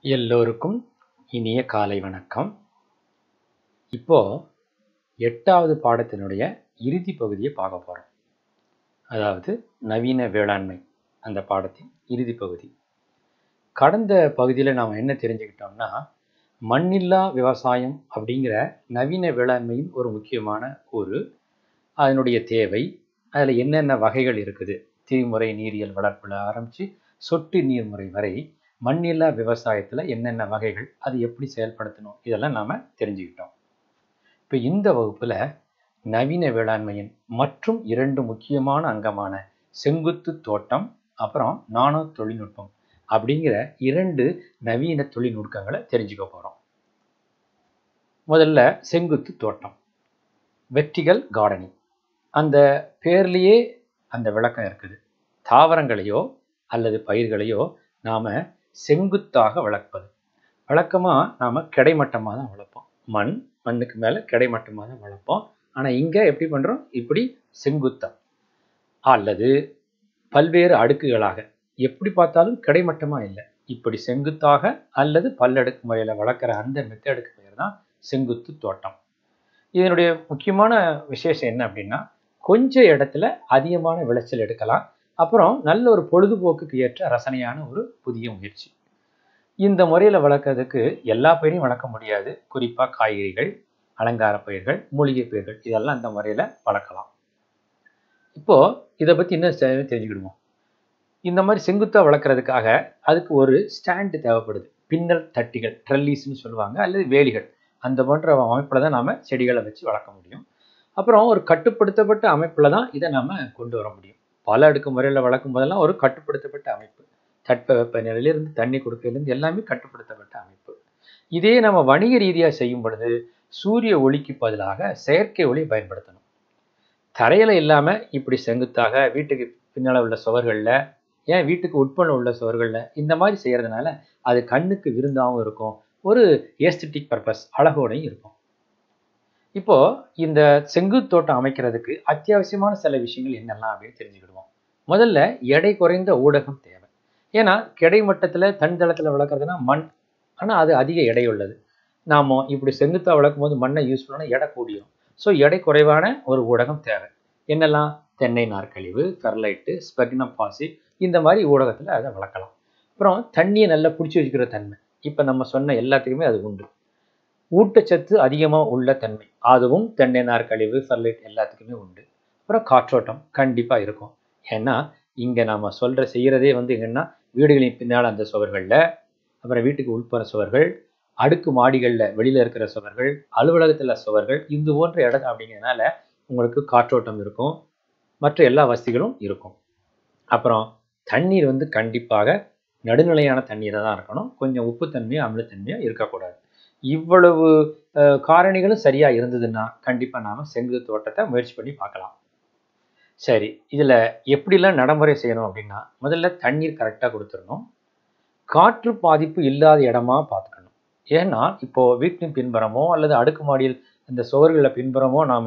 எல்லோருக்கும் இனிய காலை வணக்கம் இப்போ எட்டாவது பாடத்தினுடைய இறுதி பகுதியை பார்க்க போறோம் அதாவது நவீன வேளாண்மை அந்த பாடத்தின் இறுதி பகுதி கடந்த பகுதியில் நாம் என்ன தெரிஞ்சுக்கிட்டோம்னா மண்ணில்லா விவசாயம் அப்படிங்கிற நவீன வேளாண்மையின் ஒரு முக்கியமான கூறு அதனுடைய தேவை அதில் என்னென்ன வகைகள் இருக்குது திரிமுறை நீரியல் வளர்ப்பில் ஆரம்பித்து சொட்டு நீர்முறை வரை மண்ணில்லா விவசாயத்தில் என்னென்ன வகைகள் அது எப்படி செயல்படுத்தணும் இதெல்லாம் நாம் தெரிஞ்சுக்கிட்டோம் இப்போ இந்த வகுப்பில் நவீன வேளாண்மையின் மற்றும் இரண்டு முக்கியமான அங்கமான செங்குத்து தோட்டம் அப்புறம் நானோ தொழில்நுட்பம் அப்படிங்கிற இரண்டு நவீன தொழில்நுட்பங்களை தெரிஞ்சுக்க போகிறோம் முதல்ல செங்குத்து தோட்டம் வெர்டிகல் கார்டனிங் அந்த பேர்லேயே அந்த விளக்கம் இருக்குது தாவரங்களையோ அல்லது பயிர்களையோ நாம் செங்குத்தாக வளர்ப்பது வழக்கமாக நாம் கிடைமட்டமாக தான் வளர்ப்போம் மண் மண்ணுக்கு மேலே கிடைமட்டமாக தான் வளர்ப்போம் ஆனால் இங்கே எப்படி பண்ணுறோம் இப்படி செங்குத்தம் அல்லது பல்வேறு அடுக்குகளாக எப்படி பார்த்தாலும் கிடைமட்டமாக இல்லை இப்படி செங்குத்தாக அல்லது பல்லடுக்கு முறையில் வளர்க்குற அந்த மெத்தடுக்கு பேர் தான் செங்குத்து தோட்டம் இதனுடைய முக்கியமான விசேஷம் என்ன அப்படின்னா கொஞ்சம் இடத்துல அதிகமான விளைச்சல் எடுக்கலாம் அப்புறம் நல்ல ஒரு பொழுதுபோக்குக்கு ஏற்ற ரசனையான ஒரு புதிய முயற்சி இந்த முறையில் வளர்க்கறதுக்கு எல்லா பயிரையும் வளர்க்க முடியாது குறிப்பாக காய்கறிகள் அலங்கார பயிர்கள் மூலிகை பயிர்கள் இதெல்லாம் இந்த முறையில் வளர்க்கலாம் இப்போ இதை பற்றி இன்னும் தெரிஞ்சுக்கிடுவோம் இந்த மாதிரி செங்குத்தாக வளர்க்குறதுக்காக அதுக்கு ஒரு ஸ்டாண்டு தேவைப்படுது பின்னல் தட்டிகள் ட்ரெல்லிஸ்ன்னு சொல்லுவாங்க அல்லது வேலிகள் அந்த போன்ற அமைப்பில் தான் நாம் செடிகளை வச்சு வளர்க்க முடியும் அப்புறம் ஒரு கட்டுப்படுத்தப்பட்ட அமைப்பில் தான் இதை நாம் கொண்டு வர முடியும் பல அடுக்கு முறையில் வளர்க்கும் போதெல்லாம் ஒரு கட்டுப்படுத்தப்பட்ட அமைப்பு தட்ப வெப்பநிலையிலிருந்து தண்ணி கொடுக்கறதுலேருந்து எல்லாமே கட்டுப்படுத்தப்பட்ட அமைப்பு இதே நம்ம வணிக ரீதியாக செய்யும் பொழுது சூரிய ஒளிக்கு பதிலாக செயற்கை ஒளி பயன்படுத்தணும் தரையில் இல்லாமல் இப்படி செங்குத்தாக வீட்டுக்கு பின்னால் உள்ள சுவர்களில் ஏன் வீட்டுக்கு உட்புறம் உள்ள சுவர்களில் இந்த மாதிரி செய்கிறதுனால அது கண்ணுக்கு விருந்தாகவும் இருக்கும் ஒரு ஏஸ்தட்டிக் பர்பஸ் அழகோடையும் இருக்கும் இப்போ இந்த செங்குத்தோட்டம் அமைக்கிறதுக்கு அத்தியாவசியமான சில விஷயங்கள் என்னெல்லாம் அப்படின்னு தெரிஞ்சுக்கிடுவோம் முதல்ல எடை குறைந்த ஊடகம் தேவை ஏன்னா கிடைமட்டத்தில் தன் தளத்தில் வளர்க்குறதுனா மண் ஆனால் அது அதிக எடை உள்ளது நாம் இப்படி செங்குத்தாக வளர்க்கும் போது மண்ணை யூஸ் பண்ணால் எடை கூடியும் ஸோ எடை குறைவான ஒரு ஊடகம் தேவை என்னெல்லாம் தென்னை நார்க்கழிவு ஃபெர்லைட்டு ஸ்பெக்னம் பாசி இந்த மாதிரி ஊடகத்தில் அதை வளர்க்கலாம் அப்புறம் தண்ணியை நல்லா பிடிச்சி வச்சுக்கிற தன்மை இப்போ நம்ம சொன்ன எல்லாத்துக்குமே அது உண்டு ஊட்டச்சத்து அதிகமாக உள்ள தன்மை அதுவும் தென்னை நார் கழிவு ஃபெர்லைட் எல்லாத்துக்குமே உண்டு அப்புறம் காற்றோட்டம் கண்டிப்பாக இருக்கும் ஏன்னா இங்கே நாம் சொல்கிற செய்கிறதே வந்து எங்கன்னா வீடுகளின் பின்னால் அந்த சுவர்களில் அப்புறம் வீட்டுக்கு உட்புற சுவர்கள் அடுக்கு மாடிகளில் வெளியில் இருக்கிற சுவர்கள் அலுவலகத்தில் சுவர்கள் இது போன்ற இடம் அப்படிங்கிறதுனால உங்களுக்கு காற்றோட்டம் இருக்கும் மற்ற எல்லா வசதிகளும் இருக்கும் அப்புறம் தண்ணீர் வந்து கண்டிப்பாக நடுநிலையான தண்ணீராக தான் இருக்கணும் கொஞ்சம் உப்புத்தன்மையோ அமிலத்தன்மையோ இருக்கக்கூடாது இவ்வளவு காரணிகளும் சரியாக இருந்ததுன்னா கண்டிப்பாக நாம் செங்குத்து தோட்டத்தை முயற்சி பண்ணி பார்க்கலாம் சரி இதில் எப்படிலாம் நடைமுறை செய்யணும் அப்படின்னா முதல்ல தண்ணீர் கரெக்டாக கொடுத்துடணும் காற்று பாதிப்பு இல்லாத இடமா பார்த்துக்கணும் ஏன்னா இப்போது வீட்டின் பின்புறமோ அல்லது அடுக்குமாடியில் இந்த சுவர்களில் பின்புறமோ நாம்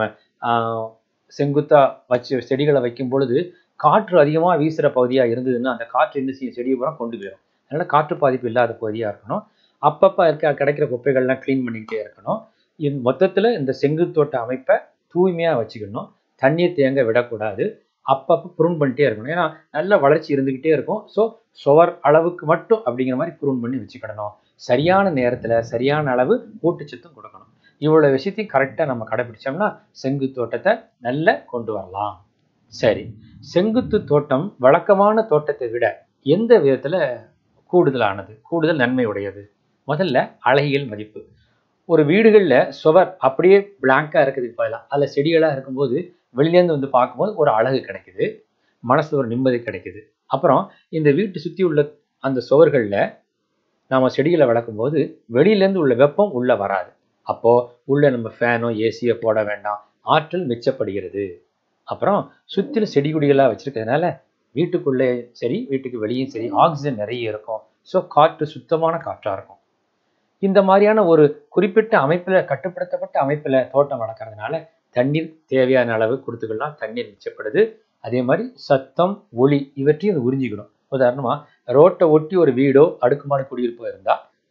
செங்குத்தாக வச்சு செடிகளை வைக்கும் பொழுது காற்று அதிகமாக வீசுகிற பகுதியாக இருந்ததுன்னா அந்த காற்று என்ன செய்யும் செடியை பூரா கொண்டு போயிடும் அதனால் காற்று பாதிப்பு இல்லாத பகுதியாக இருக்கணும் அப்பப்போ இருக்க கிடைக்கிற குப்பைகள்லாம் க்ளீன் பண்ணிக்கிட்டே இருக்கணும் இந் மொத்தத்தில் இந்த செங்குத்தோட்ட அமைப்பை தூய்மையாக வச்சுக்கணும் தண்ணீர் தேங்க விடக்கூடாது அப்பப்போ ப்ரூன் பண்ணிட்டே இருக்கணும் ஏன்னா நல்ல வளர்ச்சி இருந்துக்கிட்டே இருக்கும் ஸோ சுவர் அளவுக்கு மட்டும் அப்படிங்கிற மாதிரி ப்ரூன் பண்ணி வச்சுக்கிடணும் சரியான நேரத்தில் சரியான அளவு ஊட்டச்சத்தும் கொடுக்கணும் இவ்வளோ விஷயத்தையும் கரெக்டாக நம்ம கடைபிடிச்சோம்னா செங்கு தோட்டத்தை நல்ல கொண்டு வரலாம் சரி செங்குத்து தோட்டம் வழக்கமான தோட்டத்தை விட எந்த விதத்தில் கூடுதலானது கூடுதல் நன்மை உடையது முதல்ல அழகியல் மதிப்பு ஒரு வீடுகளில் சுவர் அப்படியே பிளாங்காக இருக்கிறதுக்கு பதிலாக அதில் செடிகளாக இருக்கும்போது வெளிலேருந்து வந்து பார்க்கும்போது ஒரு அழகு கிடைக்குது மனசு ஒரு நிம்மதி கிடைக்குது அப்புறம் இந்த வீட்டை சுற்றி உள்ள அந்த சுவர்களில் நாம் செடிகளை வளர்க்கும்போது வெளியிலேருந்து உள்ள வெப்பம் உள்ளே வராது அப்போது உள்ளே நம்ம ஃபேனோ ஏசியோ போட வேண்டாம் ஆற்றல் மிச்சப்படுகிறது அப்புறம் சுற்றிலும் செடி கொடிகளாக வச்சுருக்கிறதுனால வீட்டுக்குள்ளே சரி வீட்டுக்கு வெளியும் சரி ஆக்சிஜன் நிறைய இருக்கும் ஸோ காற்று சுத்தமான காற்றாக இருக்கும் இந்த மாதிரியான ஒரு குறிப்பிட்ட அமைப்பில் கட்டுப்படுத்தப்பட்ட அமைப்பில் தோட்டம் வளர்க்குறதுனால தண்ணீர் தேவையான அளவு கொடுத்துக்கலாம் தண்ணீர் மிச்சப்படுது அதே மாதிரி சத்தம் ஒளி இவற்றையும் அது உறிஞ்சிக்கணும் உதாரணமாக ரோட்டை ஒட்டி ஒரு வீடோ அடுக்குமாடி குடியிருப்போ இருந்தால்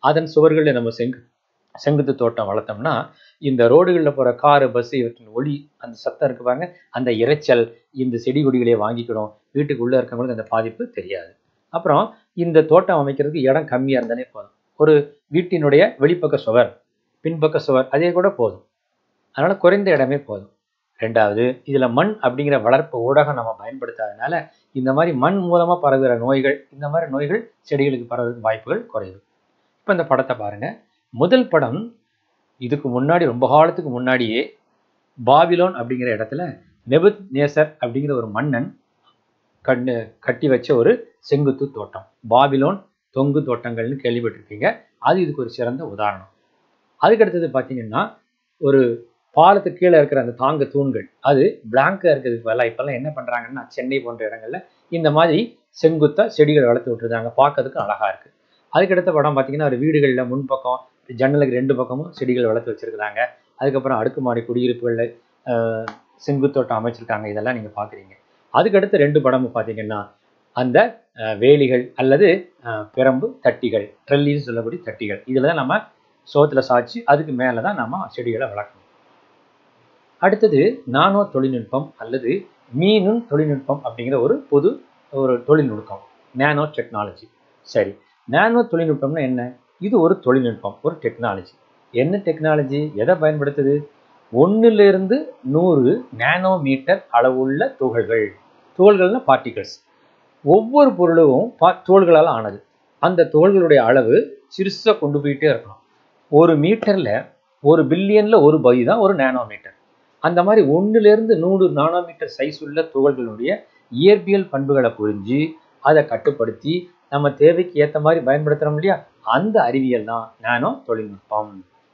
அதன் சுவர்களில் நம்ம செங்கு செங்குத்து தோட்டம் வளர்த்தோம்னா இந்த ரோடுகளில் போகிற காரு பஸ் இவற்றின் ஒளி அந்த சத்தம் இருக்கு பாருங்க அந்த இரைச்சல் இந்த செடி கொடிகளை வாங்கிக்கிடும் வீட்டுக்குள்ளே இருக்கவங்களுக்கு அந்த பாதிப்பு தெரியாது அப்புறம் இந்த தோட்டம் அமைக்கிறதுக்கு இடம் கம்மியாக இருந்தாலே போதும் ஒரு வீட்டினுடைய வெளிப்பக்க சுவர் பின்பக்க சுவர் அதே கூட போதும் அதனால் குறைந்த இடமே போதும் ரெண்டாவது இதில் மண் அப்படிங்கிற வளர்ப்பு ஊடகம் நம்ம பயன்படுத்தாதனால இந்த மாதிரி மண் மூலமாக பரவுகிற நோய்கள் இந்த மாதிரி நோய்கள் செடிகளுக்கு பரவுறதுக்கு வாய்ப்புகள் குறைவு இப்போ இந்த படத்தை பாருங்க முதல் படம் இதுக்கு முன்னாடி ரொம்ப காலத்துக்கு முன்னாடியே பாபிலோன் அப்படிங்கிற இடத்துல நெபுத் நேசர் அப்படிங்கிற ஒரு மன்னன் கண்ணு கட்டி வச்ச ஒரு செங்குத்து தோட்டம் பாபிலோன் தொங்கு தோட்டங்கள்னு கேள்விப்பட்டிருப்பீங்க அது இதுக்கு ஒரு சிறந்த உதாரணம் அதுக்கடுத்தது பார்த்தீங்கன்னா ஒரு பாலத்துக்கு கீழே இருக்கிற அந்த தாங்க தூண்கள் அது பிளாங்காக இருக்கிறதுக்கு பதிலாக இப்போல்லாம் என்ன பண்ணுறாங்கன்னா சென்னை போன்ற இடங்கள்ல இந்த மாதிரி செங்குத்தா செடிகளை வளர்த்து விட்டுருந்தாங்க பார்க்கறதுக்கு அழகா இருக்கு அதுக்கடுத்த படம் பார்த்தீங்கன்னா ஒரு வீடுகளில் முன்பக்கம் ஜன்னலுக்கு ரெண்டு பக்கமும் செடிகள் வளர்த்து வச்சிருக்கிறாங்க அதுக்கப்புறம் அடுக்குமாடி குடியிருப்புகளில் செங்குத்தோட்டம் அமைச்சிருக்காங்க இதெல்லாம் நீங்கள் பார்க்குறீங்க அதுக்கடுத்த ரெண்டு படமும் பார்த்தீங்கன்னா அந்த அஹ், வேலிகள் அல்லது அஹ், பிரம்பு தட்டிகள் ட்ரெல்லின்னு சொல்லக்கூடிய தட்டிகள் இதில் தான் நம்ம சோத்துல சாய்ச்சி அதுக்கு மேலே தான் நம்ம செடிகளை வளர்க்கணும் அடுத்தது நானோ தொழில்நுட்பம் அல்லது மீனும் தொழில்நுட்பம் அப்படிங்கிற ஒரு புது ஒரு தொழில்நுட்பம் நானோ டெக்னாலஜி சரி நானோ தொழில்நுட்பம்னா என்ன இது ஒரு தொழில்நுட்பம் ஒரு டெக்னாலஜி என்ன டெக்னாலஜி எதை பயன்படுத்துது ஒன்றிலிருந்து நூறு நானோ மீட்டர் அளவுள்ள துகள்கள் துகள்கள்னா பார்ட்டிகல்ஸ் ஒவ்வொரு பொருளும் பா துகள்களால் ஆனது அந்த துகள்களுடைய அளவு சிறுசாக கொண்டு போயிட்டே இருக்கணும் ஒரு மீட்டரில் ஒரு பில்லியனில் ஒரு பகுதி தான் ஒரு நானோ மீட்டர் அந்த மாதிரி ஒன்றிலிருந்து நூறு நானோ மீட்டர் சைஸ் உள்ள துகள்களுடைய இயற்பியல் பண்புகளை புரிஞ்சு அதை கட்டுப்படுத்தி நம்ம தேவைக்கு ஏற்ற மாதிரி பயன்படுத்துகிறோம் இல்லையா அந்த அறிவியல் தான் நானோ தொழில்நுட்பம்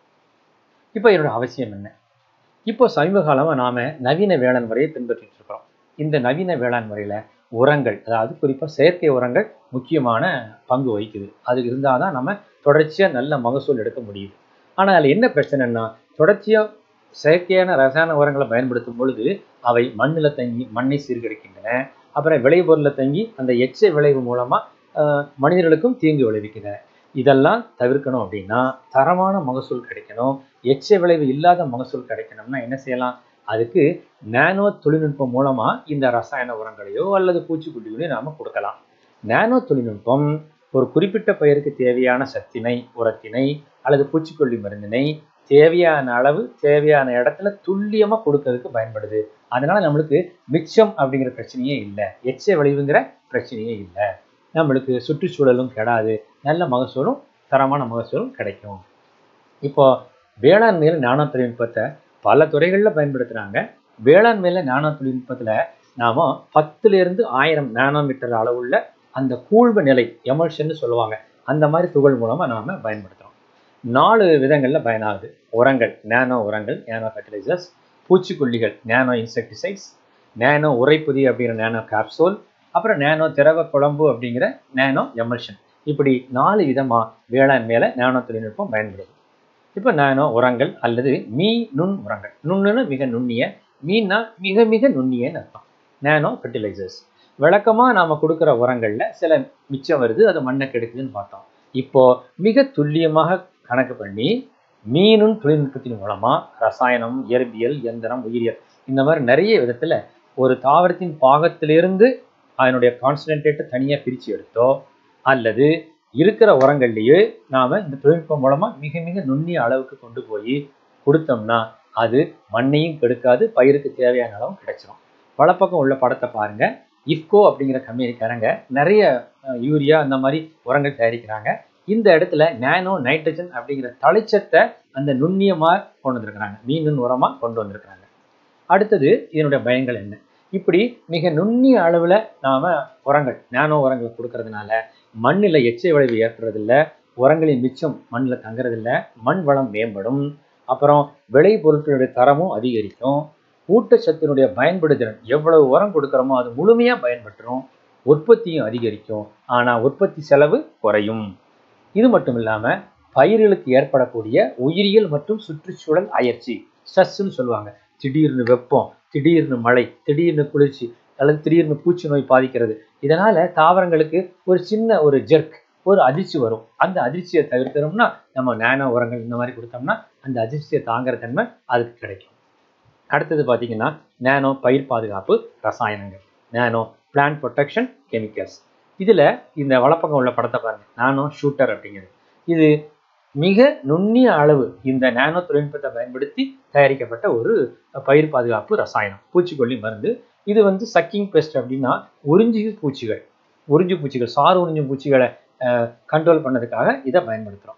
இப்போ இதோட அவசியம் என்ன இப்போ சமீப காலமாக நாம நவீன வேளாண் முறையை பின்பற்றிட்டு இருக்கிறோம் இந்த நவீன வேளாண் முறையில் உரங்கள் அதாவது குறிப்பாக செயற்கை உரங்கள் முக்கியமான பங்கு வகிக்குது அது இருந்தால் தான் நம்ம தொடர்ச்சியாக நல்ல மகசூல் எடுக்க முடியுது ஆனால் அதில் என்ன பிரச்சனைன்னா தொடர்ச்சியாக செயற்கையான ரசாயன உரங்களை பயன்படுத்தும் பொழுது அவை மண்ணில் தங்கி மண்ணை சீர்கெடுக்கின்றன அப்புறம் விளைபொருளில் தங்கி அந்த எச்ச விளைவு மூலமாக மனிதர்களுக்கும் தீங்கு விளைவிக்கின்றன இதெல்லாம் தவிர்க்கணும் அப்படின்னா தரமான மகசூல் கிடைக்கணும் எச்ச விளைவு இல்லாத மகசூல் கிடைக்கணும்னா என்ன செய்யலாம் அதுக்கு நானோ தொழில்நுட்பம் மூலமா இந்த ரசாயன உரங்களையோ அல்லது பூச்சிக்கொல்லிகளையோ நாம கொடுக்கலாம் நானோ தொழில்நுட்பம் ஒரு குறிப்பிட்ட பயிருக்கு தேவையான சத்தினை உரத்தினை அல்லது பூச்சிக்கொல்லி மருந்தினை தேவையான அளவு தேவையான இடத்துல துல்லியமா கொடுக்கறதுக்கு பயன்படுது அதனால நம்மளுக்கு மிச்சம் அப்படிங்கிற பிரச்சனையே இல்லை எச்ச விளைவுங்கிற பிரச்சனையே இல்லை நம்மளுக்கு சுற்றுச்சூழலும் கெடாது நல்ல மகசூலும் தரமான மகசூலும் கிடைக்கும் இப்போ வேளாண்மையில் நானோ தொழில்நுட்பத்தை பல துறைகளில் பயன்படுத்துகிறாங்க வேளாண்மையில் நானோ தொழில்நுட்பத்தில் நாம பத்துல இருந்து ஆயிரம் நானோமீட்டர் அளவுள்ள அந்த கூழ்வு நிலை எமல்ஷன்னு சொல்லுவாங்க அந்த மாதிரி துகள் மூலமாக நாம பயன்படுத்துகிறோம் நாலு விதங்களில் பயனாகுது உரங்கள் நானோ உரங்கள் நானோ ஃபெர்டிலைசர்ஸ் பூச்சிக்கொல்லிகள் நானோ இன்செக்டிசைட்ஸ் நானோ உரைப்புதி அப்படிங்கிற நானோ கேப்சூல் அப்புறம் நானோ திரவ குழம்பு அப்படிங்கிற நானோ எமல்ஷன் இப்படி நாலு விதமாக வேளாண்மையில நானோ தொழில்நுட்பம் பயன்படுது இப்போ நானோ உரங்கள் அல்லது மீ நுண் உரங்கள் நுண்ணுன்னு மிக நுண்ணிய மீன்னா மிக மிக நுண்ணியன்னு அர்த்தம் நானோ ஃபெர்டிலைசர்ஸ் விளக்கமாக நாம் கொடுக்குற உரங்களில் சில மிச்சம் வருது அது மண்ணை கெடுக்குதுன்னு பார்த்தோம் இப்போ மிக துல்லியமாக கணக்கு பண்ணி மீனும் தொழில்நுட்பத்தின் மூலமாக ரசாயனம் இயற்பியல் இயந்திரம் உயிரியல் இந்த மாதிரி நிறைய விதத்தில் ஒரு தாவரத்தின் பாகத்திலிருந்து அதனுடைய கான்சன்ட்ரேட்டை தனியாக பிரித்து எடுத்தோ அல்லது இருக்கிற உரங்கள்லேயே நாம் இந்த தொழில்நுட்பம் மூலமாக மிக மிக நுண்ணிய அளவுக்கு கொண்டு போய் கொடுத்தோம்னா அது மண்ணையும் கெடுக்காது பயிருக்கு தேவையான அளவும் கிடைச்சிரும் வலப்பக்கம் உள்ள படத்தை பாருங்க இஃப்கோ அப்படிங்கிற கம்பெனிக்காரங்க நிறைய அஹ், யூரியா அந்த மாதிரி உரங்கள் தயாரிக்கிறாங்க இந்த இடத்துல நானோ நைட்ரஜன் அப்படிங்கிற தழைச்சத்தை அந்த நுண்ணியமாக கொண்டு வந்திருக்கிறாங்க மீன் உரமாக கொண்டு வந்திருக்கிறாங்க அடுத்தது இதனுடைய பயன்கள் என்ன இப்படி மிக நுண்ணிய அளவில் நாம் உரங்கள் நானோ உரங்களை கொடுக்கறதுனால மண்ணில் எச்சை விளைவு ஏற்படுறதில்ல உரங்களின் மிச்சம் மண்ணில் தங்குறதில்ல மண் வளம் மேம்படும் அப்புறம் விளை பொருட்களுடைய தரமும் அதிகரிக்கும் ஊட்டச்சத்தினுடைய பயன்படுத்திறன் எவ்வளவு உரம் கொடுக்குறோமோ அது முழுமையாக பயன்பட்டுரும் உற்பத்தியும் அதிகரிக்கும் ஆனால் உற்பத்தி செலவு குறையும் இது மட்டும் இல்லாமல் பயிர்களுக்கு ஏற்படக்கூடிய உயிரியல் மற்றும் சுற்றுச்சூழல் அயற்சி ஸ்ட்ரெஸ்ன்னு சொல்லுவாங்க திடீர்னு வெப்பம் திடீர்னு மழை திடீர்னு குளிர்ச்சி அல்லது திடீர்னு பூச்சி நோய் பாதிக்கிறது இதனால தாவரங்களுக்கு ஒரு சின்ன ஒரு ஜெர்க் ஒரு அதிர்ச்சி வரும் அந்த அதிர்ச்சியை தவிர்த்தோம்னா நம்ம நானோ உரங்கள் இந்த மாதிரி கொடுத்தோம்னா அந்த அதிர்ச்சியை தாங்குற தன்மை அதுக்கு கிடைக்கும் அடுத்தது பார்த்தீங்கன்னா நானோ பயிர் பாதுகாப்பு ரசாயனங்கள் நானோ பிளான்ட் ப்ரொடெக்ஷன் கெமிக்கல்ஸ் இதில் இந்த வலப்பக்கம் உள்ள படத்தை பாருங்க நானோ ஷூட்டர் அப்படிங்கிறது இது மிக நுண்ணிய அளவு இந்த நானோ தொழில்நுட்பத்தை பயன்படுத்தி தயாரிக்கப்பட்ட ஒரு பயிர் பாதுகாப்பு ரசாயனம் பூச்சிக்கொல்லி மருந்து இது வந்து சக்கிங் பெஸ்ட் அப்படின்னா உறிஞ்சி பூச்சிகள் உறிஞ்சு பூச்சிகள் சாறு உறிஞ்சும் பூச்சிகளை கண்ட்ரோல் பண்ணதுக்காக இதை பயன்படுத்துகிறோம்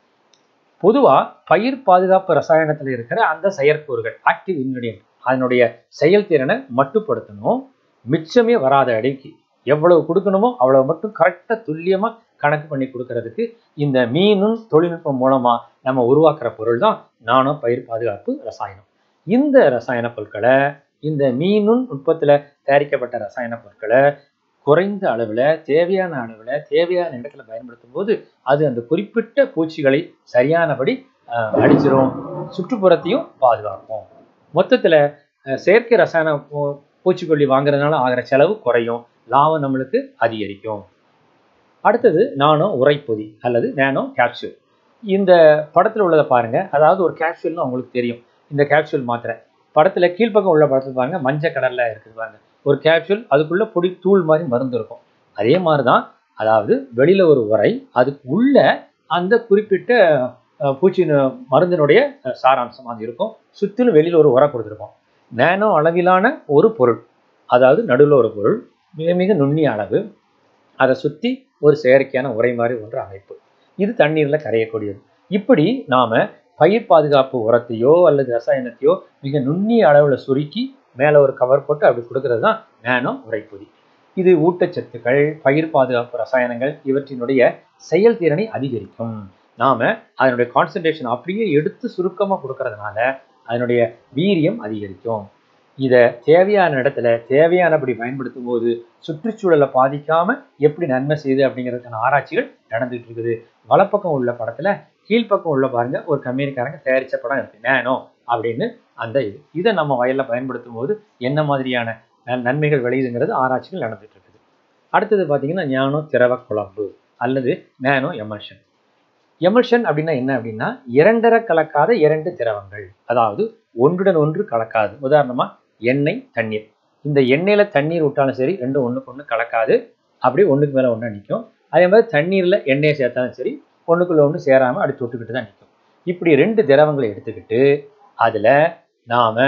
பொதுவாக பயிர் பாதுகாப்பு ரசாயனத்தில் இருக்கிற அந்த செயற்கூறுகள் ஆக்டிவ் இன்கிரீடியன்ட் அதனுடைய செயல்திறனை மட்டுப்படுத்தணும் மிச்சமே வராத அடிக்கு எவ்வளவு கொடுக்கணுமோ அவ்வளவு மட்டும் கரெக்டாக துல்லியமாக கணக்கு பண்ணி கொடுக்கறதுக்கு இந்த மீனும் தொழில்நுட்பம் மூலமாக நம்ம உருவாக்குற பொருள் தான் நானோ பயிர் பாதுகாப்பு ரசாயனம் இந்த ரசாயன பொருட்களை இந்த மீனும் நுட்பத்தில் தயாரிக்கப்பட்ட ரசாயன பொருட்களை குறைந்த அளவில் தேவையான அளவில் தேவையான இடத்துல பயன்படுத்தும் போது அது அந்த குறிப்பிட்ட பூச்சிகளை சரியானபடி அடிச்சிரும் சுற்றுப்புறத்தையும் பாதுகாக்கும் மொத்தத்தில் செயற்கை ரசாயன பூச்சிக்கொல்லி வாங்குறதுனால ஆகிற செலவு குறையும் லாபம் நம்மளுக்கு அதிகரிக்கும் அடுத்தது நானோ உரைப்பொதி அல்லது நானோ கேப்சூல் இந்த படத்தில் உள்ளதை பாருங்க அதாவது ஒரு கேப்சூல்னு உங்களுக்கு தெரியும் இந்த கேப்சூல் மாத்திரை படத்தில் கீழ்ப்பக்கம் உள்ள படத்தில் பாருங்க மஞ்சள் கடலில் இருக்குது பாருங்க ஒரு கேப்சூல் அதுக்குள்ள பொடி தூள் மாதிரி மருந்து இருக்கும் அதே மாதிரி தான் அதாவது வெளியில ஒரு உரை அதுக்கு உள்ள அந்த குறிப்பிட்ட பூச்சி மருந்தினுடைய சாராம்சம் அது இருக்கும் சுற்றிலும் வெளியில் ஒரு உரை கொடுத்துருக்கோம் நேனோ அளவிலான ஒரு பொருள் அதாவது நடுவில் ஒரு பொருள் மிக மிக நுண்ணிய அளவு அதை சுற்றி ஒரு செயற்கையான உரை மாதிரி ஒன்று அமைப்பு இது தண்ணீரில் கரையக்கூடியது இப்படி நாம் பயிர் பாதுகாப்பு உரத்தையோ அல்லது ரசாயனத்தையோ மிக நுண்ணிய அளவில் சுருக்கி மேலே ஒரு கவர் போட்டு அப்படி கொடுக்கறது தான் நேனோ உரைப்பொதி இது ஊட்டச்சத்துக்கள் பயிர் பாதுகாப்பு ரசாயனங்கள் இவற்றினுடைய செயல்திறனை அதிகரிக்கும் நாம் அதனுடைய கான்சன்ட்ரேஷன் அப்படியே எடுத்து சுருக்கமாக கொடுக்கறதுனால அதனுடைய வீரியம் அதிகரிக்கும் இதை தேவையான இடத்துல தேவையானபடி பயன்படுத்தும் போது சுற்றுச்சூழலை பாதிக்காம எப்படி நன்மை செய்யுது அப்படிங்கிறதுக்கான ஆராய்ச்சிகள் நடந்துட்டு இருக்குது வலப்பக்கம் உள்ள படத்துல கீழ்ப்பக்கம் உள்ள பாருங்க ஒரு கம்பெனிக்காரங்க தயாரிச்ச படம் இருக்கு நேனோ அப்படின்னு அந்த இது இதை நம்ம வயல்ல பயன்படுத்தும் போது என்ன மாதிரியான நன்மைகள் விளையுதுங்கிறது ஆராய்ச்சிகள் நடந்துட்டு இருக்குது அடுத்தது பார்த்தீங்கன்னா ஞானோ திரவ குழம்பு அல்லது நேனோ எமர்ஷன் எமர்ஷன் அப்படின்னா என்ன அப்படின்னா இரண்டரை கலக்காத இரண்டு திரவங்கள் அதாவது ஒன்றுடன் ஒன்று கலக்காது உதாரணமா எண்ணெய் தண்ணீர் இந்த எண்ணெயில தண்ணீர் விட்டாலும் சரி ரெண்டும் ஒன்றுக்கு ஒன்று கலக்காது அப்படியே ஒன்றுக்கு மேலே ஒன்றா நிற்கும் அதே மாதிரி தண்ணீரில் எண்ணெயை சேர்த்தாலும் சரி ஒன்றுக்குள்ள ஒன்று சேராமல் அப்படி தொட்டுக்கிட்டு தான் நிற்கும் இப்படி ரெண்டு திரவங்களை எடுத்துக்கிட்டு அதில் நாம்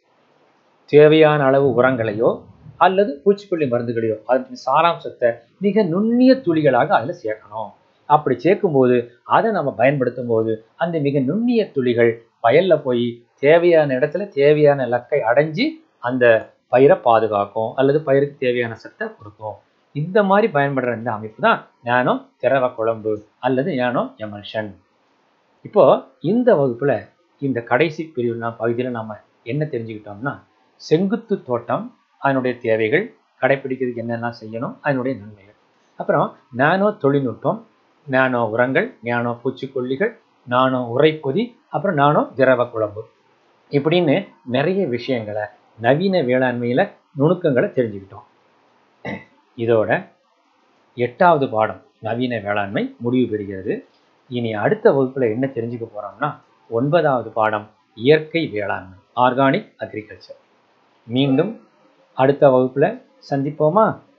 தேவையான அளவு உரங்களையோ அல்லது பூச்சிக்கொல்லி மருந்துகளையோ அதன் சாராம்சத்தை மிக நுண்ணிய துளிகளாக அதில் சேர்க்கணும் அப்படி சேர்க்கும்போது அதை நம்ம பயன்படுத்தும் போது அந்த மிக நுண்ணிய துளிகள் வயல்ல போய் தேவையான இடத்துல தேவையான லக்கை அடைஞ்சு அந்த பயிரை பாதுகாக்கும் அல்லது பயிருக்கு தேவையான சத்தை கொடுக்கும் இந்த மாதிரி பயன்படுற இந்த அமைப்பு தான் ஞானம் திரவ குழம்பு அல்லது ஞானம் எமல்ஷன் இப்போ இந்த வகுப்புல இந்த கடைசி பிரிவு பகுதியில் நம்ம என்ன தெரிஞ்சுக்கிட்டோம்னா செங்குத்து தோட்டம் அதனுடைய தேவைகள் கடைப்பிடிக்கிறதுக்கு என்னெல்லாம் செய்யணும் அதனுடைய நன்மைகள் அப்புறம் நானோ தொழில்நுட்பம் நானோ உரங்கள் நானோ பூச்சிக்கொல்லிகள் நானோ உரைப்பொதி அப்புறம் நானோ திரவ குழம்பு இப்படின்னு நிறைய விஷயங்களை நவீன வேளாண்மையில் நுணுக்கங்களை தெரிஞ்சுக்கிட்டோம் இதோட எட்டாவது பாடம் நவீன வேளாண்மை முடிவு பெறுகிறது இனி அடுத்த வகுப்பில் என்ன தெரிஞ்சுக்க போகிறோம்னா ஒன்பதாவது பாடம் இயற்கை வேளாண்மை ஆர்கானிக் அக்ரிகல்ச்சர் மீண்டும் அடுத்த வகுப்பில் சந்திப்போமா